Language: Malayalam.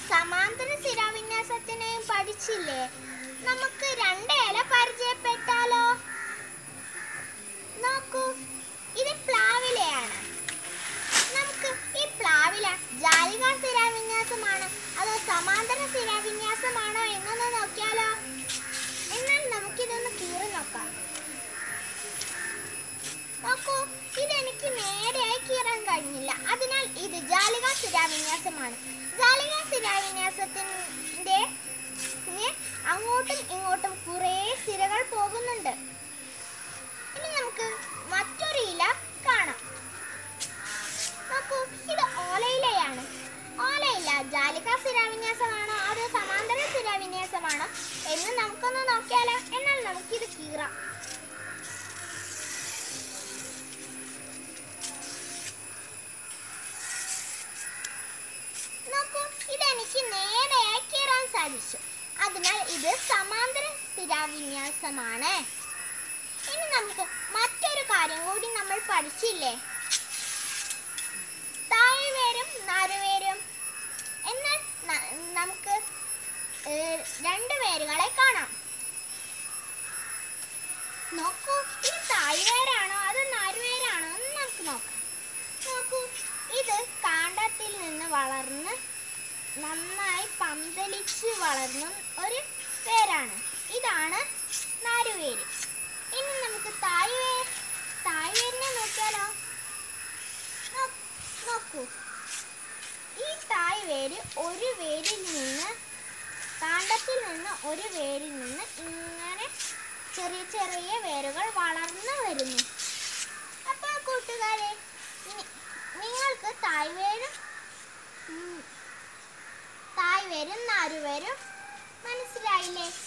സമാന്തര ശിരാവിന്യാസത്തിനെയും പഠിച്ചില്ലേ നമുക്ക് രണ്ട് ഇല പരിചയപ്പെട്ടാലോ നോക്കൂ ഇത് പ്ലാവിലയാണ് നമുക്ക് ഈ പ്ലാവില ജാലിക ശിരാവിന്യാസമാണോ അതോ സമാന്തര ശിരാവിന്യാസമാണോ എന്നൊന്ന് നോക്കിയാലോ എന്നാൽ നമുക്കിതൊന്ന് കീറി നോക്കാം നോക്കൂ ഇതെനിക്ക് നേരെയായി കീറാൻ കഴിഞ്ഞില്ല അതിനാൽ ഇത് ജാലിക ശിരാവിന്യാസമാണ് ജാലിക ശിരാവിന്യാസത്തിന്റെ ന് അങ്ങോട്ടും ഇങ്ങോട്ടും കുറേ സിരകൾ പോകുന്നുണ്ട് ഇനി നമുക്ക് മറ്റൊരു ഇല കാണാം നോക്കൂ ഇത് ഓലയിലയാണ് ഓലയില ജാലിക ശിരാവിന്യാസമാണോ അതോ സമാന്തര ശിരാവിന്യാസമാണോ എന്ന് നമുക്കൊന്ന് നോക്കിയാലോ എന്നാൽ നമുക്കിത് കീറാം നോക്കൂ ഇതെനിക്ക് നേരെയായി കീറാൻ സാധിച്ചു അതിനാൽ ഇത് സമാന്തര സ്ഥിരാവിന്യാസമാണ് ഇനി നമുക്ക് മറ്റൊരു കാര്യം കൂടി നമ്മൾ പഠിച്ചില്ലേ താഴ്വേരും നറുവേരും എന്നാൽ ന- നമുക്ക് ഏർ, രണ്ട് വേരുകളെ കാണാം നോക്കൂ ഇത് താഴ്വേരാണോ അത് നറുവേരാണോ എന്ന് നമുക്ക് നോക്കാം നോക്കൂ ഇത് കാണ്ടത്തിൽ നിന്ന് വളർന്ന് നന്നായി പന്തലിച്ച് വളർന്ന ഒരു വേരാണ് ഇതാണ് നാരുവേര് ഇനി നമുക്ക് തായ്വേ തായ്വേരിനെ നോക്കിയാലോ നോ- നോക്കൂ ഈ തായ്വേര് ഒരു വേരിൽ നിന്ന് കാണ്ടത്തിൽ നിന്ന് ഒരു വേരിൽ നിന്ന് ഇങ്ങനെ ചെറിയ ചെറിയ വേരുകൾ വളർന്നു വരുന്നു അപ്പോൾ കൂട്ടുകാരെ ഇനി നിങ്ങൾക്ക് തായ്വേരും ഉം, തായ്വേരും നാരുവേരും മനസ്സിലായില്ലേ